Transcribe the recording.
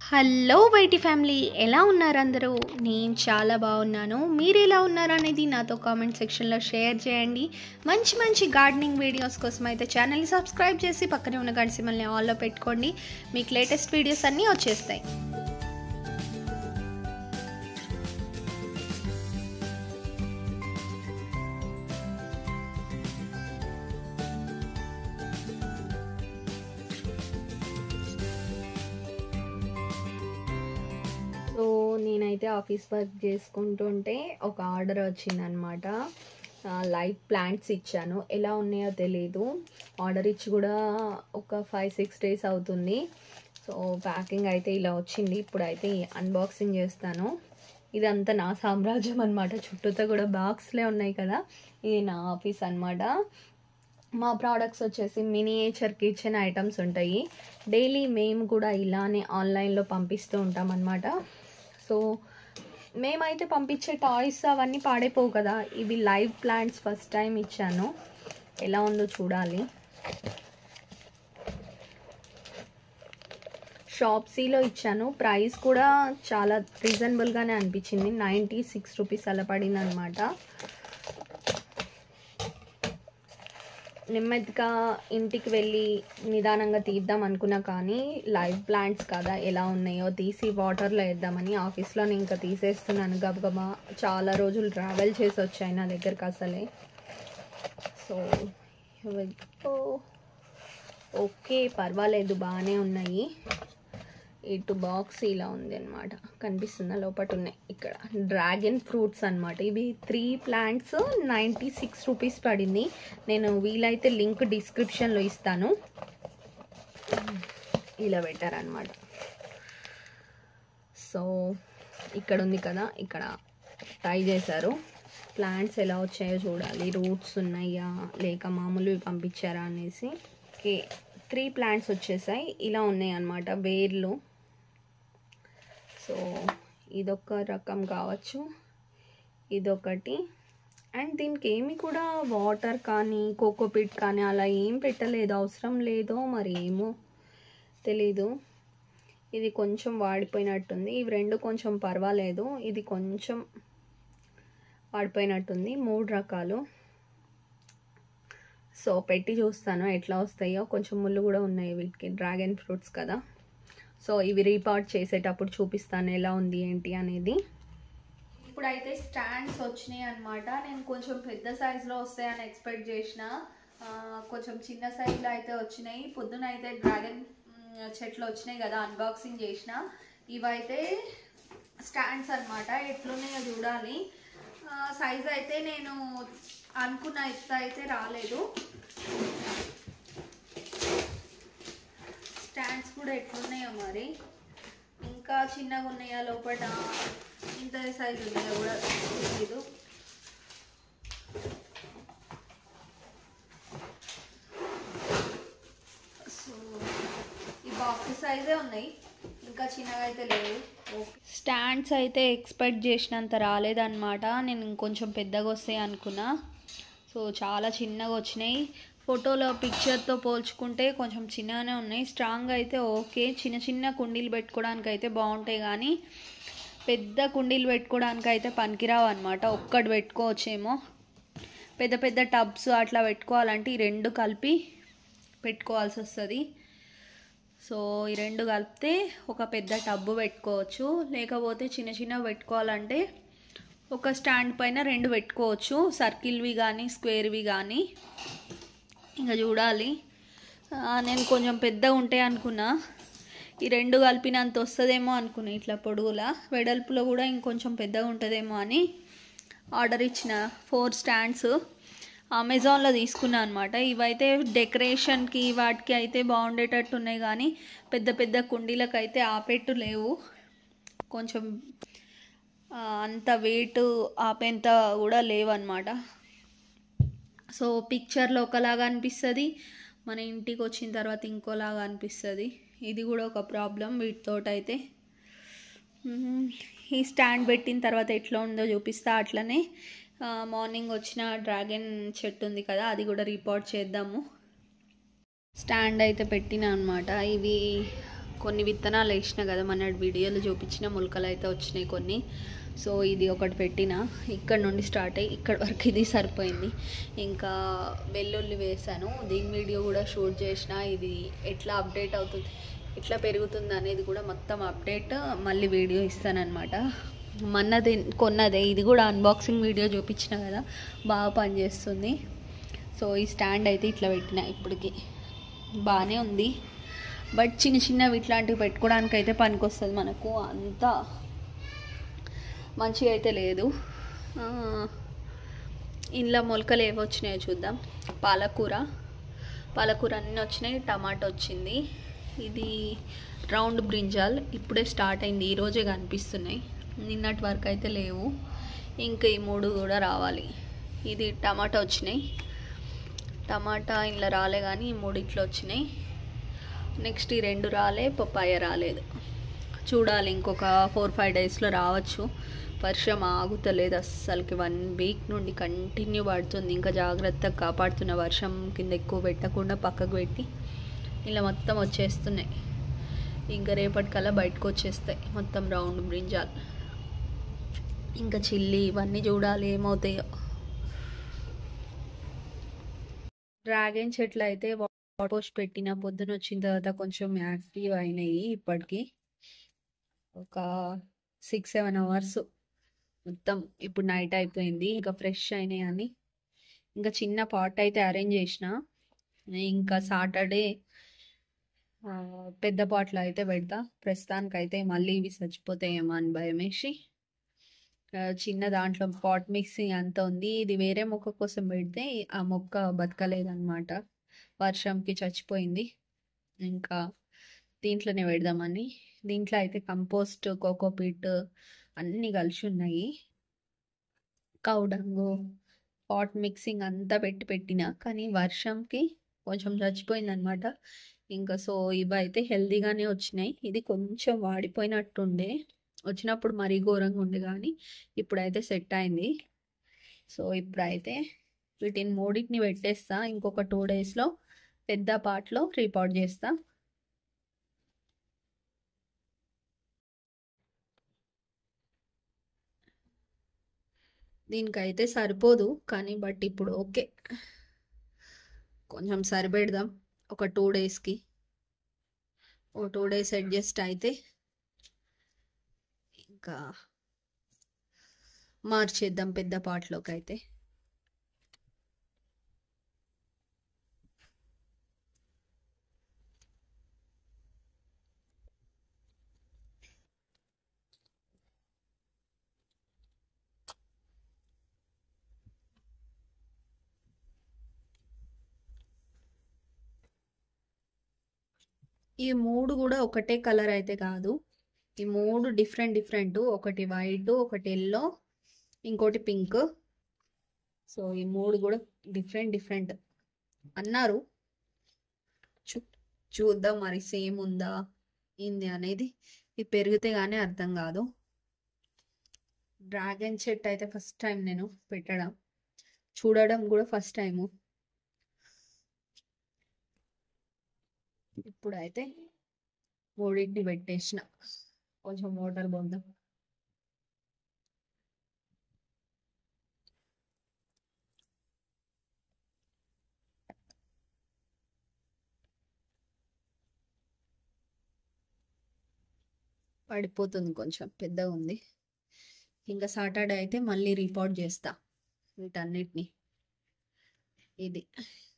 hello YT family ఎలా ఉన్నారు అందరూ నేను చాలా బాగున్నాను మీరు ఎలా ఉన్నారు అనేది నాతో కామెంట్ సెక్షన్లో షేర్ చేయండి మంచి మంచి గార్డెనింగ్ వీడియోస్ కోసం అయితే ఛానల్ని సబ్స్క్రైబ్ చేసి పక్కనే ఉన్న గంట సిమ్మల్ని ఆల్లో పెట్టుకోండి మీకు లేటెస్ట్ వీడియోస్ అన్నీ వచ్చేస్తాయి సో నేనైతే ఆఫీస్ వర్క్ చేసుకుంటుంటే ఒక ఆర్డర్ వచ్చిందనమాట లైవ్ ప్లాంట్స్ ఇచ్చాను ఎలా ఉన్నాయో తెలియదు ఆర్డర్ ఇచ్చి కూడా ఒక ఫైవ్ సిక్స్ డేస్ అవుతుంది సో ప్యాకింగ్ అయితే ఇలా వచ్చింది ఇప్పుడైతే అన్బాక్సింగ్ చేస్తాను ఇదంతా నా సామ్రాజ్యం అనమాట చుట్టూతో కూడా బాక్స్లే ఉన్నాయి కదా ఇది నా ఆఫీస్ అనమాట మా ప్రోడక్ట్స్ వచ్చేసి మినియేచర్ కిచెన్ ఐటమ్స్ ఉంటాయి డైలీ మేము కూడా ఇలానే ఆన్లైన్లో పంపిస్తూ ఉంటాం అనమాట సో మేమైతే పంపించే టాయ్స్ అవన్నీ పాడైపోవు కదా ఇవి లైవ్ ప్లాంట్స్ ఫస్ట్ టైం ఇచ్చాను ఎలా ఉందో చూడాలి షాప్సీలో ఇచ్చాను ప్రైస్ కూడా చాలా రీజనబుల్గానే అనిపించింది నైంటీ సిక్స్ రూపీస్ అలా పడింది అనమాట నెమ్మదిగా ఇంటికి వెళ్ళి నిదానంగా తీద్దాం అనుకున్నా కానీ లైవ్ ప్లాంట్స్ కదా ఎలా ఉన్నాయో తీసి వాటర్లో వేద్దామని ఆఫీస్లోనే ఇంకా తీసేస్తున్నాను గబగబా చాలా రోజులు ట్రావెల్ చేసి వచ్చాయి నా దగ్గరకు అసలే సో ఓకే పర్వాలేదు బాగానే ఉన్నాయి ఇటు బాక్స్ ఇలా ఉంది అనమాట కనిపిస్తుందా లోపల ఉన్నాయి ఇక్కడ డ్రాగన్ ఫ్రూట్స్ అనమాట ఇవి three plants ninety six rupees పడింది నేను వీలైతే లింక్ డిస్క్రిప్షన్లో ఇస్తాను ఇలా పెట్టారనమాట సో ఇక్కడ ఉంది కదా ఇక్కడ ట్రై చేశారు ప్లాంట్స్ ఎలా వచ్చాయో చూడాలి రూట్స్ ఉన్నాయా లేక మామూలువి పంపించారా అనేసి ఓకే త్రీ ప్లాంట్స్ వచ్చేసాయి ఇలా ఉన్నాయి అన్నమాట వేర్లు సో ఇదొక రకం కావచ్చు ఇదొకటి అండ్ దీనికి ఏమి కూడా వాటర్ కానీ కోకోపిట్ కానీ అలా ఏం పెట్టలేదు అవసరం లేదో మరి ఏమో తెలీదు ఇది కొంచెం వాడిపోయినట్టుంది ఇవి రెండు కొంచెం పర్వాలేదు ఇది కొంచెం వాడిపోయినట్టుంది మూడు రకాలు సో పెట్టి చూస్తాను ఎట్లా వస్తాయో కొంచెం ముళ్ళు కూడా ఉన్నాయి వీటికి డ్రాగన్ ఫ్రూట్స్ కదా సో ఇవి రీపార్ట్ చేసేటప్పుడు చూపిస్తాను ఎలా ఉంది ఏంటి అనేది ఇప్పుడైతే స్టాండ్స్ వచ్చినాయి అనమాట నేను కొంచెం పెద్ద సైజులో వస్తాయని ఎక్స్పెక్ట్ చేసిన కొంచెం చిన్న సైజులో అయితే వచ్చినాయి పొద్దున అయితే డ్రాగన్ చెట్లు వచ్చినాయి కదా అన్బాక్సింగ్ చేసిన ఇవైతే స్టాండ్స్ అనమాట ఎట్లున్నాయో చూడాలి సైజ్ అయితే నేను అనుకున్న ఎత్తు అయితే రాలేదు స్టాండ్స్ కూడా ఎట్లున్నాయో మరి ఇంకా చిన్నగా ఉన్నాయా లోపల ఇంత సైజు ఉన్నాయో కూడా తెలీదు సో ఈ బాక్స్ సైజే ఉన్నాయి ఇంకా చిన్నగా అయితే లేవు స్టాండ్స్ అయితే ఎక్స్పెక్ట్ చేసినంత రాలేదన్నమాట నేను ఇంకొంచెం పెద్దగా వస్తాయి అనుకున్నా సో చాలా చిన్నగా వచ్చినాయి ఫోటోలో పిక్చర్తో పోల్చుకుంటే కొంచెం చిన్నగానే ఉన్నాయి స్ట్రాంగ్ అయితే ఓకే చిన్న చిన్న కుండీలు పెట్టుకోవడానికి అయితే బాగుంటాయి కానీ పెద్ద కుండీలు పెట్టుకోవడానికి అయితే పనికిరావు అనమాట ఒక్కటి పెట్టుకోవచ్చేమో పెద్ద పెద్ద టబ్స్ అట్లా పెట్టుకోవాలంటే ఈ రెండు కలిపి పెట్టుకోవాల్సి వస్తుంది సో ఈ రెండు కలిపితే ఒక పెద్ద టబ్బు పెట్టుకోవచ్చు లేకపోతే చిన్న చిన్న పెట్టుకోవాలంటే ఒక స్టాండ్ పైన రెండు పెట్టుకోవచ్చు సర్కిల్వి కానీ స్క్వేర్వి కానీ ఇంకా చూడాలి నేను కొంచెం పెద్దగా ఉంటాయి అనుకున్నా ఈ రెండు కలిపినంత వస్తుందేమో అనుకున్నా ఇట్లా పొడుగులా వెడల్పులో కూడా ఇంకొంచెం పెద్దగా ఉంటుందేమో అని ఆర్డర్ ఇచ్చిన ఫోర్ స్టాండ్స్ అమెజాన్లో తీసుకున్నాను అనమాట ఇవైతే డెకరేషన్కి వాటికి అయితే బాగుండేటట్టు ఉన్నాయి కానీ పెద్ద పెద్ద కుండీలకు అయితే ఆపేట్టు లేవు కొంచెం అంత వెయిట్ ఆపేంత కూడా లేవన్నమాట సో పిక్చర్లో ఒకలాగా అనిపిస్తుంది మన ఇంటికి వచ్చిన తర్వాత ఇంకోలాగా అనిపిస్తుంది ఇది కూడా ఒక ప్రాబ్లం వీటితోటైతే ఈ స్టాండ్ పెట్టిన తర్వాత ఎట్లా ఉందో చూపిస్తా అట్లనే మార్నింగ్ వచ్చిన డ్రాగన్ చెట్టు ఉంది కదా అది కూడా రిపోర్ట్ చేద్దాము స్టాండ్ అయితే పెట్టిన అనమాట ఇవి కొన్ని విత్తనాలు వేసిన కదా మన వీడియోలో చూపించిన మొలకలు అయితే వచ్చినాయి కొన్ని సో ఇది ఒకటి పెట్టిన ఇక్కడ నుండి స్టార్ట్ అయ్యి ఇక్కడ వరకు ఇది సరిపోయింది ఇంకా వెల్లుల్లి వేసాను దీని వీడియో కూడా షూట్ చేసిన ఇది ఎట్లా అప్డేట్ అవుతుంది ఎట్లా పెరుగుతుంది అనేది కూడా మొత్తం అప్డేట్ మళ్ళీ వీడియో ఇస్తానన్నమాట మొన్నది కొన్నదే ఇది కూడా అన్బాక్సింగ్ వీడియో చూపించిన కదా బాగా పనిచేస్తుంది సో ఈ స్టాండ్ అయితే ఇట్లా పెట్టిన ఇప్పటికి బాగానే ఉంది బట్ చిన్న చిన్నవి ఇట్లాంటివి పెట్టుకోవడానికి అయితే పనికొస్తుంది మనకు అంతా మంచిగా అయితే లేదు ఆ, ఇంట్లో మొలకలు ఏవి వచ్చినాయో చూద్దాం పాలకూర పాలకూర అన్నీ వచ్చినాయి టమాటా వచ్చింది ఇది రౌండ్ బ్రింజాల్ ఇప్పుడే స్టార్ట్ అయింది ఈరోజే కనిపిస్తున్నాయి నిన్నటి వరకు అయితే లేవు ఇంకా ఈ మూడు కూడా రావాలి ఇది టమాటా వచ్చినాయి టమాటా ఇంట్లో రాలే కానీ ఈ మూడు ఇట్లా వచ్చినాయి నెక్స్ట్ ఈ రెండు రాలే పప్పాయ రాలేదు చూడాలి ఇంకొక ఫోర్ ఫైవ్ డేస్లో రావచ్చు వర్షం ఆగుతలేదు అస్సలకి వన్ వీక్ నుండి కంటిన్యూ పడుతుంది ఇంకా జాగ్రత్తగా కాపాడుతున్న వర్షం కింద ఎక్కువ పెట్టకుండా పక్కకు పెట్టి ఇలా మొత్తం వచ్చేస్తున్నాయి ఇంకా రేపటికల్లా బయటకు వచ్చేస్తాయి మొత్తం రౌండ్ బ్రింజాల్ ఇంకా చిల్లి ఇవన్నీ చూడాలి ఏమవుతాయో డ్రాగన్ చెట్లు అయితే వాటర్ పోస్ట్ పెట్టిన పొద్దున వచ్చిన తర్వాత కొంచెం యాక్టివ్ అయినాయి ఇప్పటికి ఒక సిక్స్ సెవెన్ అవర్స్ మొత్తం ఇప్పుడు నైట్ అయిపోయింది ఇంకా ఫ్రెష్ అయినాయి అని ఇంకా చిన్న పాట్ అయితే అరేంజ్ చేసిన ఇంకా సాటర్డే పెద్ద పాట్లో అయితే పెడతా ప్రస్తుతానికైతే మళ్ళీ ఇవి చచ్చిపోతాయేమో అని భయం వేసి ఆ, చిన్న దాంట్లో పాట్ మిక్సింగ్ అంత ఉంది ఇది వేరే మొక్క కోసం పెడితే ఆ మొక్క బతకలేదన్నమాట వర్షంకి చచ్చిపోయింది ఇంకా దీంట్లోనే పెడదామని దీంట్లో అయితే కంపోస్ట్ కోకోపీట్ అన్నీ కలిసి ఉన్నాయి కౌడంగు పాట్ మిక్సింగ్ అంతా పెట్టి పెట్టిన కానీ వర్షంకి కొంచెం చచ్చిపోయింది అనమాట ఇంకా సో ఇవి అయితే హెల్దీగానే వచ్చినాయి ఇది కొంచెం వాడిపోయినట్టుండే వచ్చినప్పుడు మరీ ఘోరంగా ఉండే కానీ ఇప్పుడైతే సెట్ అయింది సో ఇప్పుడైతే వీటిని మూడింటిని పెట్టేస్తా ఇంకొక టూ డేస్లో పెద్ద పార్ట్లో రిపోర్ట్ చేస్తా దీనికైతే సరిపోదు కానీ బట్ ఇప్పుడు ఓకే కొంచెం సరిపెడదాం ఒక టూ డేస్కి ఓ టూ డేస్ అడ్జస్ట్ అయితే ఇంకా మార్చేద్దాం పెద్ద పాటలోకి అయితే ఈ మూడు కూడా ఒకటే కలర్ అయితే కాదు ఈ మూడు డిఫరెంట్ డిఫరెంట్ ఒకటి వైట్ ఒకటి ఎల్లో ఇంకోటి పింక్ సో ఈ మూడు కూడా డిఫరెంట్ డిఫరెంట్ అన్నారు చూ చూద్దాం మరి సేమ్ ఉందా ఏంది అనేది ఇది పెరిగితే కానీ అర్థం కాదు డ్రాగన్ చెట్ అయితే ఫస్ట్ టైం నేను పెట్టడం చూడడం కూడా ఫస్ట్ టైము ఇప్పుడైతే మూడింటిని పెట్టేసిన కొంచెం వాటర్ పోద్దాం పడిపోతుంది కొంచెం పెద్దగా ఉంది ఇంకా సాటర్డే అయితే మళ్ళీ రిపోర్ట్ చేస్తా వీటన్నిటిని ఇది